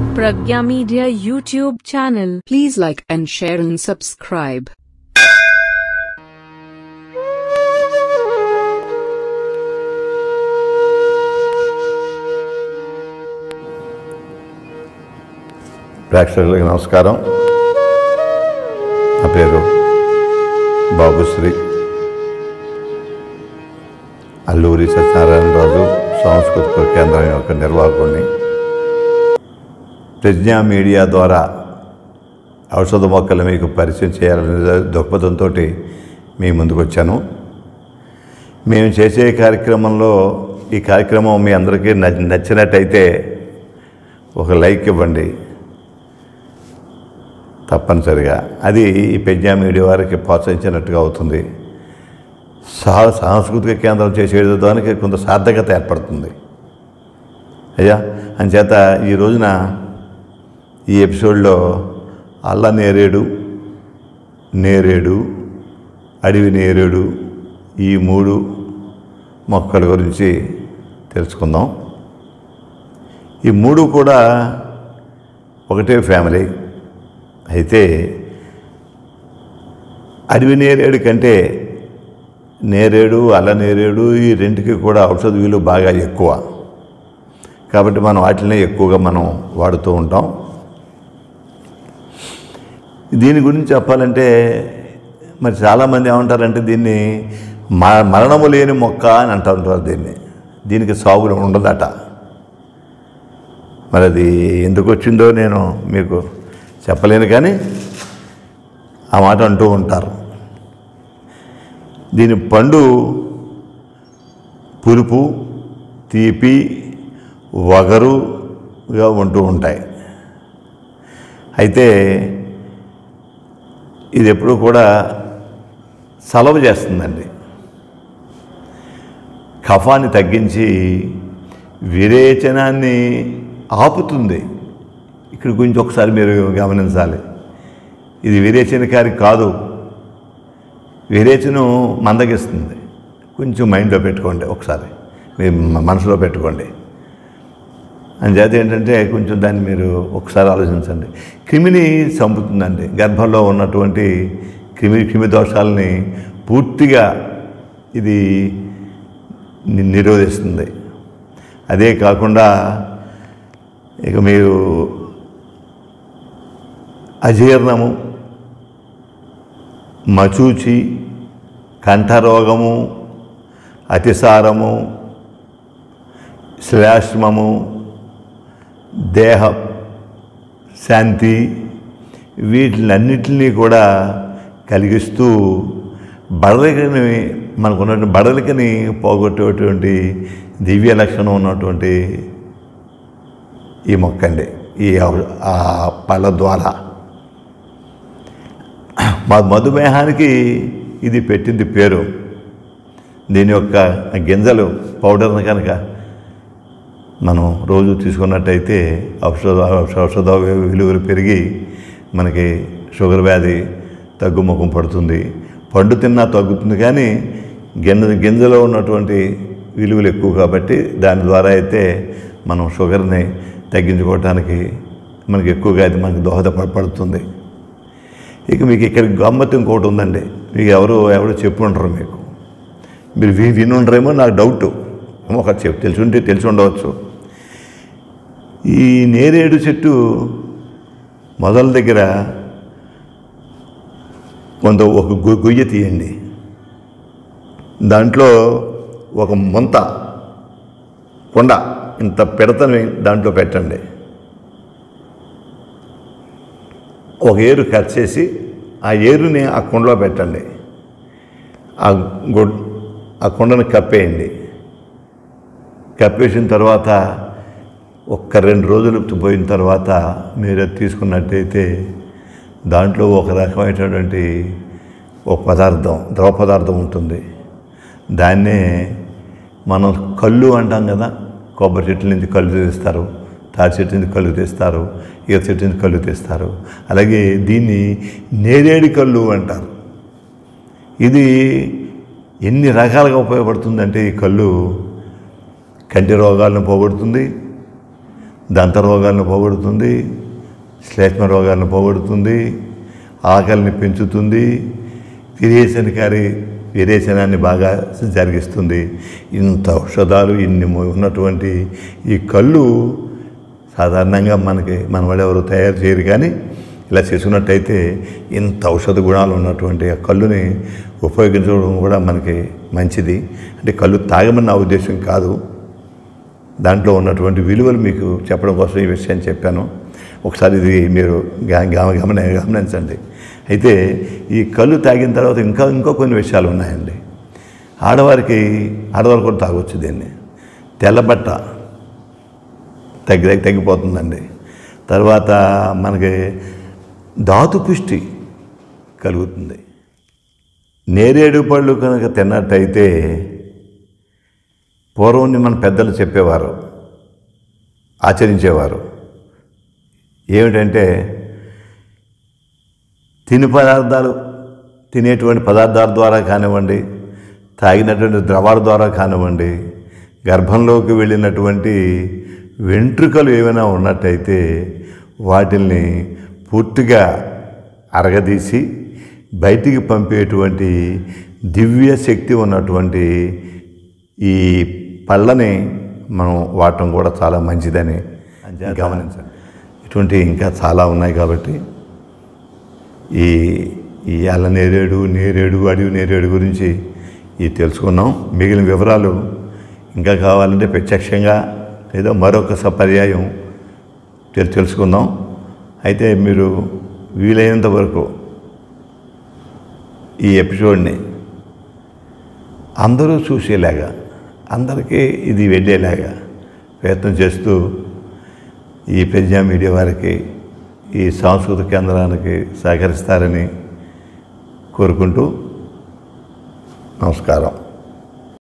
Pragya Media YouTube channel. Please like and share and subscribe. ప్రేక్షకులకి నమస్కారం నా పేరు బాబుశ్రీ అల్లూరి సత్యనారాయణరాజు సాంస్కృతిక కేంద్రం యొక్క నిర్వాహకుడిని ప్రజ్ఞా మీడియా ద్వారా ఔషధ మొక్కలు మీకు పరిచయం చేయాలనే దృక్పథంతో మీ ముందుకు వచ్చాను మేము చేసే కార్యక్రమంలో ఈ కార్యక్రమం మీ అందరికీ నచ్- నచ్చినట్టయితే ఒక లైక్ ఇవ్వండి తప్పనిసరిగా అది ఈ పెజ్ఞా మీడియా వారికి ప్రోత్సహించినట్టుగా అవుతుంది సా సాంస్కృతిక కేంద్రం చేసేదానికి కొంత సార్థకత ఏర్పడుతుంది అయ్యా అంచేత ఈ రోజున ఈ ఎపిసోడ్లో అల్ల నేరేడు నేరేడు అడవి నేరేడు ఈ మూడు మొక్కల గురించి తెలుసుకుందాం ఈ మూడు కూడా ఒకటే ఫ్యామిలీ అయితే అడవి నేరేడు కంటే నేరేడు అల్ల నేరేడు ఈ రెండుకి కూడా ఔషధ విలువ బాగా ఎక్కువ కాబట్టి మనం వాటినే ఎక్కువగా మనం వాడుతూ ఉంటాం దీని గురించి చెప్పాలంటే మరి చాలామంది ఏమంటారంటే దీన్ని మ మరణము లేని మొక్క అని అంటూ ఉంటారు దీన్ని దీనికి సాగులు ఉండదట మరి అది ఎందుకు వచ్చిందో నేను మీకు చెప్పలేను కానీ ఆ మాట అంటూ ఉంటారు దీని పండు పులుపు తీపి వగరుగా ఉంటూ ఉంటాయి అయితే ఇది ఎప్పుడు కూడా సలవ చేస్తుందండి కఫాన్ని తగ్గించి విరేచనాన్ని ఆపుతుంది ఇక్కడ గురించి ఒకసారి మీరు గమనించాలి ఇది విరేచనకారి కాదు విరేచనం మందగిస్తుంది కొంచెం మైండ్లో పెట్టుకోండి ఒకసారి మీ మ- మనసులో పెట్టుకోండి అంచేత ఏంటంటే కొంచెం దాన్ని మీరు ఒకసారి ఆలోచించండి క్రిమిని చంపుతుందండి గర్భంలో ఉన్నటువంటి క్రిమి క్రిమి దోషాలని పూర్తిగా ఇది ని- నిరోధిస్తుంది అదే కాకుండా ఇక మీరు అజీర్ణము మచూచి కంఠరోగము అతిసారము శ్లేష్మము దేహ శాంతి వీటిలన్నిటినీ కూడా కలిగిస్తూ బడలికని మనకున్నటువంటి బడలికని పోగొట్టేటువంటి దివ్య లక్షణం ఉన్నటువంటి ఈ మొక్క అండి ఈ ఔ- ఆ పళ్ళ ద్వారా మా మధుమేహానికి ఇది పెట్టింది పేరు దీని యొక్క గింజలు పౌడర్ని కనుక మనం రోజు తీసుకున్నట్టయితే ఔషధ ఔషధ విలువలు పెరిగి మనకి షుగర్ వ్యాధి తగ్గుముఖం పడుతుంది పండు తిన్నా తగ్గుతుంది కానీ గింజ గింజలో ఉన్నటువంటి విలువలు ఎక్కువ కాబట్టి దాని ద్వారా అయితే మనం షుగర్ని తగ్గించుకోవటానికి మనకి ఎక్కువగా అది మనకి దోహదపడుతుంది ఇక మీకు ఇక్కడ గమ్మత్తు ఇంకోటి ఉందండి మీకు ఎవరు ఎవరు చెప్పు ఉంటారు మీకు మీరు వి విని ఉండరేమో నాకు డౌట్ ఒక చెప్పు తెలిసి ఉంటే తెలిసి ఉండవచ్చు ఈ నేరేడు చెట్టు మొదల దగ్గర కొంత ఒక గొ- గొయ్య తీయండి దాంట్లో ఒక ముంత కొండ ఇంత పిడతని దాంట్లో పెట్టండి ఒక ఏరు కట్ చేసి ఆ ఏరుని ఆ కుండలో పెట్టండి ఆ గొడ్ ఆ కుండను కప్పేయండి కప్పేసిన తర్వాత ఒక్క రెండు రోజులు పోయిన తర్వాత మీరు అది తీసుకున్నట్టయితే దాంట్లో ఒక రకమైనటువంటి ఒక పదార్థం ద్రవ పదార్థం ఉంటుంది దాన్నే మనం కళ్ళు అంటాం కదా కొబ్బరి చెట్ల నుంచి కళ్ళు తీస్తారు తాటి చెట్టు నుంచి కళ్ళు తీస్తారు ఈత చెట్టు నుంచి కళ్ళు తీస్తారు అలాగే దీన్ని నేరేడి కళ్ళు అంటారు ఇది ఎన్ని రకాలుగా ఉపయోగపడుతుందంటే ఈ కళ్ళు కంటి రోగాలను పోగొడుతుంది దంత రోగాలను పోగొడుతుంది శ్లేష్మ రోగాలను పోగొడుతుంది ఆకలిని పెంచుతుంది విరేచనకారి విరేచనాన్ని బాగా జరిగిస్తుంది ఇంత ఔషధాలు ఇన్ని ఉన్నటువంటి ఈ కళ్ళు సాధారణంగా మనకి మన వాళ్ళు ఎవరు తయారు చేయరు కానీ ఇలా చేసుకున్నట్టయితే ఇంత ఔషధ గుణాలు ఉన్నటువంటి ఆ కళ్ళుని ఉపయోగించడం కూడా మనకి మంచిది అంటే కళ్ళు తాగమని నా ఉద్దేశం కాదు దాంట్లో ఉన్నటువంటి విలువలు మీకు చెప్పడం కోసం ఈ విషయాన్ని చెప్పాను ఒకసారి ఇది మీరు గా- గమ- గమన గమనించండి అయితే ఈ కళ్ళు తాగిన తర్వాత ఇంకా ఇంకో కొన్ని విషయాలు ఉన్నాయండి ఆడవారికి ఆడవారు కూడా తాగొచ్చు దీన్ని తెల్లబట్ట తగ్గి తగ్గిపోతుందండి తర్వాత మనకి ధాతు పుష్టి కలుగుతుంది నేరేడు పళ్ళు కనుక తిన్నట్టయితే పూర్వం మన పెద్దలు చెప్పేవారు ఆచరించేవారు ఏమిటంటే తిని పదార్థాలు తినేటువంటి పదార్థాల ద్వారా కానివ్వండి తాగినటువంటి ద్రవాల ద్వారా కానివ్వండి గర్భంలోకి వెళ్ళినటువంటి వెంట్రుకలు ఏమైనా ఉన్నట్టయితే వాటిల్ని పూర్తిగా అరగదీసి బయటికి పంపేటువంటి దివ్య శక్తి ఉన్నటువంటి ఈ పళ్ళని మనం వాడటం కూడా చాలా మంచిదని గమనించండి ఇటువంటి ఇంకా చాలా ఉన్నాయి కాబట్టి ఈ ఈ అల్ల నేరేడు నేరేడు అడవి నేరేడు గురించి ఇది తెలుసుకున్నాం మిగిలిన వివరాలు ఇంకా కావాలంటే ప్రత్యక్షంగా లేదా మరొక సపర్యాయం తెలు తెలుసుకుందాం అయితే మీరు వీలైనంత వరకు ఈ ఎపిసోడ్ని అందరూ చూసేలాగా అందరికీ ఇది వెళ్ళేలాగా ప్రయత్నం చేస్తూ ఈ ప్రజా మీడియా వారికి ఈ సాంస్కృతిక కేంద్రానికి సహకరిస్తారని కోరుకుంటూ నమస్కారం